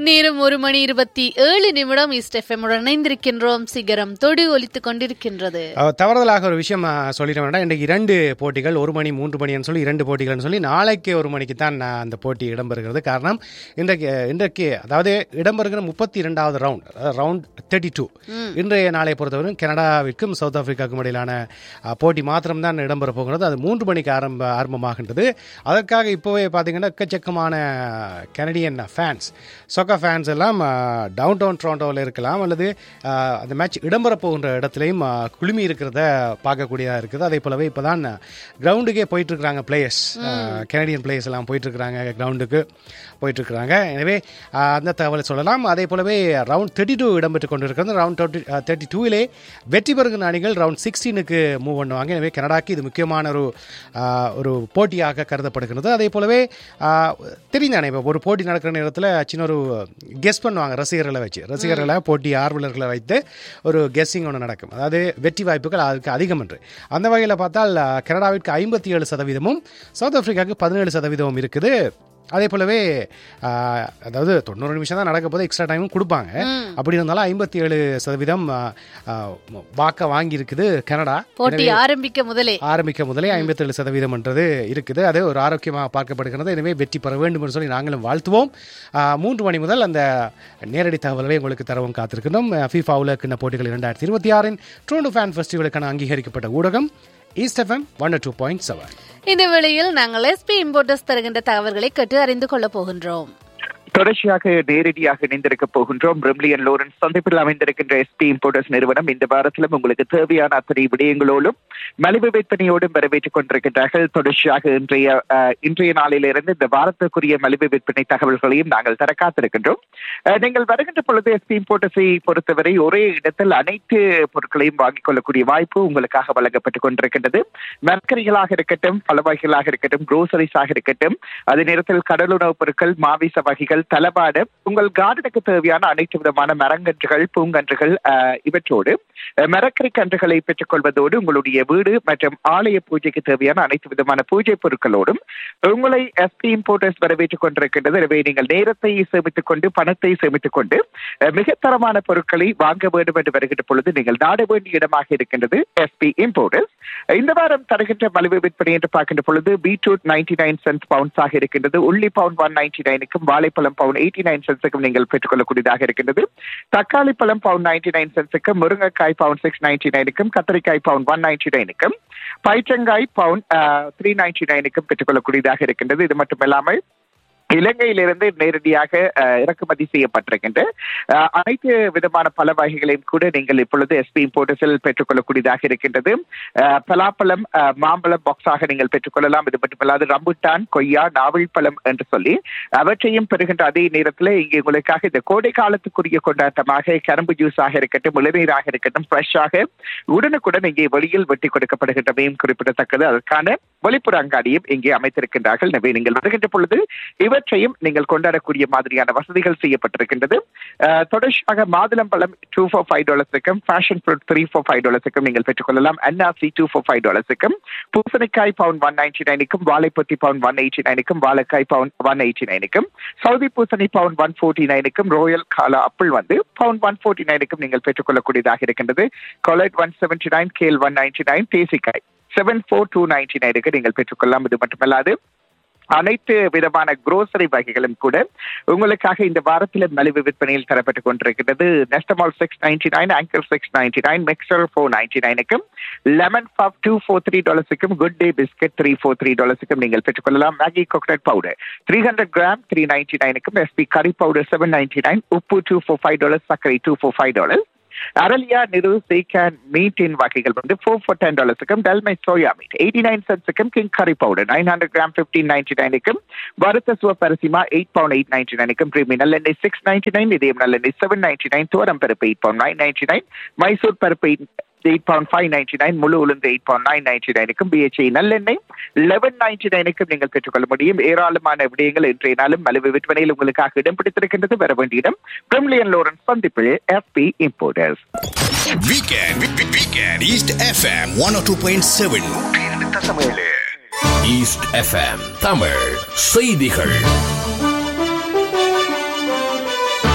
நேரம் ஒரு மணி இருபத்தி ஏழு நிமிடம் ஈஸ்ட் எஃப்எம் இணைந்திருக்கின்றோம் சிகரம் தொடு ஒலித்துக் கொண்டிருக்கின்றது அஹ், தவறுதலாக ஒரு விஷயம் அஹ், சொல்லிட வேண்டாம் இன்றைக்கு இரண்டு போட்டிகள் ஒரு மணி மூன்று மணின்னு சொல்லி இரண்டு போட்டிகள்னு சொல்லி நாளைக்கு ஒரு மணிக்கு தான் நான் அந்த போட்டி இடம்பெறுகிறது காரணம் இன்றைக்கு இன்றைக்கு அதாவது இடம்பெறுகிற முப்பத்தி இரண்டாவது ரவுண்ட் ரவுண்ட் தேர்ட்டி டூ இன்றைய நாளை பொறுத்தவரை கனடாவிற்கும் சவுத் ஆப்பிரிக்காவுக்கும் இடையிலான அஹ், போட்டி மாத்திரம்தான் இடம்பெற போகிறது அது மூன்று மணிக்கு ஆரம்ப ஆரம்பமாகின்றது அதற்காக இப்போவே பார்த்தீங்கன்னா எக்கச்சக்கமான கனடியன் ஃபேன்ஸ் சொக்கா ஃபேன்ஸ் எல்லாம் டவுன் டவுன் டொரண்டோவில் இருக்கலாம் அல்லது அஹ், அந்த மேட்ச் இடம்பெற போகின்ற இடத்துலையும் அஹ், குழுமி இருக்கிறத பார்க்கக்கூடியதாக இருக்குது அதே போலவே இப்போ தான் கிரவுண்டுக்கே போயிட்டு இருக்கிறாங்க பிளேயர்ஸ் கனடியன் பிளேயர்ஸ் எல்லாம் போயிட்டு இருக்கிறாங்க கிரவுண்டுக்கு போயிட்டு இருக்கிறாங்க எனவே அஹ், அந்த தகவலை சொல்லலாம் அதே போலவே ரவுண்ட் தேர்ட்டி டூ இடம்பெற்று கொண்டிருக்கிறது ரவுண்ட் தேர்ட்டி தேர்ட்டி டூவிலே வெற்றி பெறுகிற அணிகள் ரவுண்ட் சிக்ஸ்டீனுக்கு மூவ் பண்ணுவாங்க எனவே கனடாக்கு இது முக்கியமான ஒரு அஹ், ஒரு போட்டியாக கருதப்படுகிறது அதே போலவே அஹ், தெரிந்தானே இப்போ ஒரு போட்டி நடக்கிற நேரத்தில் சின்ன ஒரு கெஸ் பண்ணுவாங்க ரசிகர்களை வச்சு ரசிகர்களை போட்டி ஆர்வலர்களை வைத்து ஒரு கெஸ்ஸிங் ஒன்று நடக்கும் அதாவது வெற்றி வாய்ப்புகள் அதுக்கு அதிகம் என்று அந்த வகையில் பார்த்தால் அஹ், கனடாவிற்கு ஐம்பத்தி ஏழு சதவீதமும் சவுத் ஆப்பிரிக்காவுக்கு பதினேழு சதவீதமும் இருக்குது அதே போலவே ஆஹ், அதாவது தொண்ணூறு நிமிஷம் தான் நடக்க போது எக்ஸ்ட்ரா டைமும் கொடுப்பாங்க அப்படி இருந்தாலும் ஐம்பத்தி ஏழு சதவீதம் ஆஹ், ஆஹ், வாக்க வாங்கி இருக்குது கனடா போட்டி ஆரம்பிக்க முதலே ஆரம்பிக்க முதலே ஐம்பத்தேழு சதவீதம் என்றது இருக்குது அது ஒரு ஆரோக்கியமாக பார்க்கப்படுகிறது எனவே வெற்றி பெற வேண்டும் என்று சொல்லி நாங்களும் வாழ்த்துவோம் ஆஹ், மூன்று மணி முதல் அந்த நேரடி தகவல்களை உங்களுக்கு தரவும் காத்திருக்கிறோம் ஃபீஃபா உலகின போட்டிகள் இரண்டாயிரத்தி இருபத்தி ஆறின் ட்ரோனோ ஃபேன் ஃபெஸ்டிவலுக்கான அங்கீகரிக்கப்பட்ட ஊடகம் East FM one two point seven இந்த வேளையில் நாங்கள் எஸ்பி இம்போர்ட்டர்ஸ் தருகின்ற தகவல்களை கேட்டு அறிந்து கொள்ளப் போகின்றோம் தொடர்ச்சியாக நேரடியாக இணைந்திருக்க போகின்றோம் பிரிம்லியன் லோரன்ஸ் சந்திப்பில் அமைந்திருக்கின்ற எஸ்பி இம்போர்ட்டர்ஸ் நிறுவனம் இந்த வாரத்திலும் உங்களுக்கு தேவையான அத்தனை விடயங்களோடும் மலிவு விற்பனையோடும் வரவேற்றுக் கொண்டிருக்கின்றார்கள் தொடர்ச்சியாக இன்றைய அஹ், இன்றைய நாளிலிருந்து இந்த வாரத்துக்குரிய மலிவு விற்பனை தகவல்களையும் நாங்கள் தர காத்திருக்கின்றோம் அஹ், நீங்கள் வருகின்ற பொழுது எஸ்பி இம்போர்ட்டர்ஸை பொறுத்தவரை ஒரே இடத்தில் அனைத்து பொருட்களையும் வாங்கிக் கொள்ளக்கூடிய வாய்ப்பு உங்களுக்காக வழங்கப்பட்டுக் கொண்டிருக்கின்றது மரக்கறிகளாக இருக்கட்டும் பழவகைகளாக இருக்கட்டும் குரோசரிஸாக இருக்கட்டும் அதே நேரத்தில் கடலுணவுப் பொருட்கள் மாவிச வகைகள் தளபாடு உங்கள் கார்டனுக்கு தேவையான அனைத்து விதமான மரங்கன்றுகள் பூங்கன்றுகள் ஆஹ், இவற்றோடு அஹ், மரக்கறி கன்றுகளை பெற்றுக் கொள்வதோடு உங்களுடைய வீடு மற்றும் ஆலய பூஜைக்கு தேவையான அனைத்து விதமான பூஜை பொருட்களோடும் உங்களை எஸ்பி இம்போர்ட்டர்ஸ் வரவேற்றுக் கொண்டிருக்கின்றது எனவே நீங்கள் நேரத்தை சேமித்துக் கொண்டு பணத்தை சேமித்துக் கொண்டு அஹ், மிகத் தரமான பொருட்களை வாங்க வேண்டும் என்று வருகின்ற பொழுது நீங்கள் நாட வேண்டிய இடமாக இருக்கின்றது எஸ்பி இம்போர்ட்டர்ஸ் இந்த வாரம் தருகின்ற மலிவு விற்பனை என்று பார்க்கின்ற பொழுது பீட்ரூட் நைன்டி நைன் சென்ஸ் பவுன்ஸாக இருக்கின்றது உள்ளி பவுன் ஒன் நைன்டி நைனுக்கும் வாழைப்பழம் பவுன் எயிட்டி நைன் சென்ஸுக்கும் நீங்கள் பெற்றுக்கொள்ளக்கூடியதாக இருக்கின்றது தக்காளி பழம் பவுன் நைன்டி நைன் சென்ஸுக்கும் முருங்கைக்காய் பவுன் சிக்ஸ் நைன்டி நைனுக்கும் கத்திரிக்காய் பவுன் ஒன் நைன்டி நைனுக்கும் பைற்றங்காய் பவுன் த்ரீ நைன்டி நைனுக்கும் பெற்றுக்கொள்ளக்கூடியதாக இருக்கின்றது இது மட்டுமில்லாமல் இலங்கையிலிருந்து நேரடியாக அஹ், இறக்குமதி செய்யப்பட்டிருக்கின்ற அஹ், அனைத்து விதமான பல வகைகளையும் கூட நீங்கள் இப்பொழுது எஸ்பி இம்போர்ட்டஸில் பெற்றுக்கொள்ளக்கூடியதாக இருக்கின்றது அஹ், பலாப்பழம் அஹ், மாம்பழம் பாக்ஸாக நீங்கள் பெற்றுக்கொள்ளலாம் இது மட்டுமல்லாது ரம்புட்டான் கொய்யா நாவல் பழம் என்று சொல்லி அவற்றையும் பெறுகின்ற அதே நேரத்தில் இங்கே உங்களுக்காக இந்த கோடை காலத்துக்குரிய கொண்டாட்டமாக கரும்பு ஜூஸாக இருக்கட்டும் இளநீராக இருக்கட்டும் ஃப்ரெஷ்ஷாக உடனுக்குடன் இங்கே வெளியில் வெட்டி கொடுக்கப்படுகின்றமையும் குறிப்பிடத்தக்கது அதற்கான வெளிப்புற அங்காடியும் இங்கே அமைத்திருக்கின்றார்கள் எனவே நீங்கள் வருகின்ற பொழுது இவற்றையும் நீங்கள் கொண்டாடக்கூடிய மாதிரியான வசதிகள் செய்யப்பட்டிருக்கின்றது அஹ், தொடர்ச்சியாக மாதுளம்பழம் டூ ஃபோர் ஃபைவ் டாலர்ஸுக்கும் passion fruit three four five டாலர்ஸுக்கும் நீங்கள் பெற்றுக்கொள்ளலாம் அன்னாசி டூ ஃபோர் ஃபைவ் டாலர்ஸுக்கும் பூசணிக்காய் பவுன் ஒன் நைன்டி நைனுக்கும் வாழைப்பொத்தி பவுன் ஒன் எயிட்டி நைனுக்கும் வாழைக்காய் பவுன் ஒன் எயிட்டி நைனுக்கும் சவுதி பூசணி பவுன் ஒன் ஃபோர்ட்டி நைனுக்கும் ரோயல் காலா அப்பிள் வந்து பவுன் ஒன் ஃபோர்ட்டி நைனுக்கும் நீங்கள் பெற்றுக்கொள்ளக்கூடியதாக இருக்கின்றது கொலைட் one seventy nine kale one ninety nine தேசிக்காய் செவன் ஃபோர் டூ நைன்டி நைனுக்கு நீங்கள் பெற்றுக்கொள்ளலாம் இது மட்டுமல்லாது அனைத்து விதமான குரோசரி வகைகளும் கூட உங்களுக்காக இந்த வாரத்தில் மலிவு விற்பனையில் தரப்பட்டுக் கொண்டிருக்கிறது Nestomalt six ninety nine Anchor six ninety nine mixture four ninety நைனுக்கும் lemon puff two four three டாலர்ஸுக்கும் Good Day biscuit three four three டாலர்ஸுக்கும் நீங்கள் பெற்றுக்கொள்ளலாம் Maggi coconut powder three hundred gram three ninety நைனுக்கும் SP curry powder seven ninety nine உப்பு two four five dollars சர்க்கரை two four five dollars Araliya நிறு chicken மீட்டின் வகைகள் வந்து ஃபோர் ஃபோர் டென் டாலர்ஸுக்கும் டெல்மை சோயா மீட் எயிட்டி நைன் சென்ட்ஸுக்கும் King curry powder nine hundred gram fifteen ninety நைனுக்கும் வறுத்த சிவப்பரிசிமா எயிட் பவுண்ட் எயிட் நைன்டி நைனுக்கும் பிரீமி நல்லெண்ணெய் சிக்ஸ் நைன்டி நைன் இதயம் நல்லெண்ணெய் செவன் நைன்டி நைன் தோரம் பருப்பு eight pound nine ninety nine Mysore பருப்பு eight pound five ninety nine முழு உளுந்து எயிட் பவுண்ட் நைன் நைன்டி நைனுக்கும் பிஹெச்ஐ நல்லெண்ணெய் லெவன் நைன்டி நைனுக்கும் நீங்கள் பெற்றுக்கொள்ள முடியும் ஏராளமான விடயங்கள் இன்றைய நாளும் மலிவு விற்பனையில் உங்களுக்காக இடம் பிடித்திருக்கின்றது வர வேண்டிய இடம் பிரிம்லியன் லோரன்ஸ் சந்திப்பில் எஃபி importers Weekend, week- weekend, East FM 102.7. East FM Tamil செய்திகள்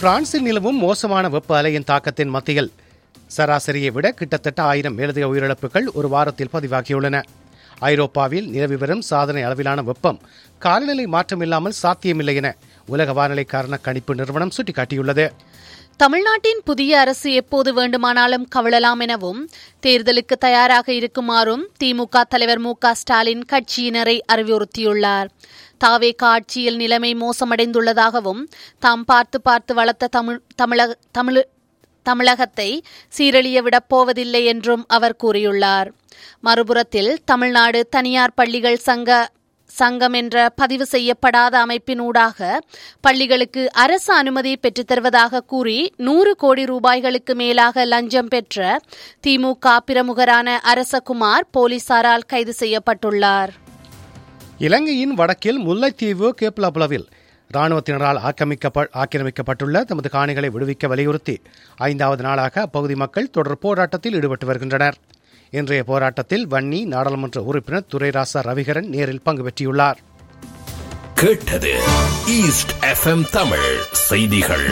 பிரான்சில் நிலவும் மோசமான வெப்ப அலையின் தாக்கத்தின் மத்தியில் சராசரியை விட கிட்டத்தட்ட ஆயிரம் மேலதிக உயிரிழப்புகள் ஒரு வாரத்தில் பதிவாகியுள்ளன ஐரோப்பாவில் நிலவி வரும் சாதனை அளவிலான வெப்பம் காலநிலை மாற்றமில்லாமல் சாத்தியமில்லை என உலக வானிலை காரண கணிப்பு நிறுவனம் சுட்டிக்காட்டியுள்ளது தமிழ்நாட்டின் புதிய அரசு எப்போது வேண்டுமானாலும் கவிழலாம் எனவும் தேர்தலுக்கு தயாராக இருக்குமாறும் திமுக தலைவர் மு க ஸ்டாலின் கட்சியினரை அறிவுறுத்தியுள்ளார் தாவே ஆட்சியில் நிலைமை மோசமடைந்துள்ளதாகவும் தாம் பார்த்து பார்த்து வளர்த்த தமிழ் தமிழக தமிழ் தமிழகத்தை சீரழிய விடப் போவதில்லை என்றும் அவர் கூறியுள்ளார் மறுபுறத்தில் தமிழ்நாடு தனியார் பள்ளிகள் சங்க சங்கம் என்ற பதிவு செய்யப்படாத அமைப்பினூடாக பள்ளிகளுக்கு அரசு அனுமதி பெற்றுத்தருவதாக கூறி நூறு கோடி ரூபாய்களுக்கு மேலாக லஞ்சம் பெற்ற திமுக பிரமுகரான அரசகுமார் போலீசாரால் கைது செய்யப்பட்டுள்ளார் இலங்கையின் வடக்கில் முல்லைத்தீவு கேப்லாபுலவில் ராணுவத்தினரால் ஆக்கிரமிக்கப்ப ஆக்கிரமிக்கப்பட்டுள்ள தமது காணிகளை விடுவிக்க வலியுறுத்தி ஐந்தாவது நாளாக அப்பகுதி மக்கள் தொடர் போராட்டத்தில் ஈடுபட்டு வருகின்றனர் இன்றைய போராட்டத்தில் வன்னி நாடாளுமன்ற உறுப்பினர் துரைராசா ரவிகரன் நேரில் பங்கு பெற்றியுள்ளார் கேட்டது ஈஸ்ட் எஃப்எம் தமிழ் செய்திகள்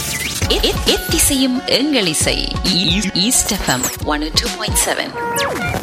எத்திசையும் எங்கள் இசை East FM one two point seven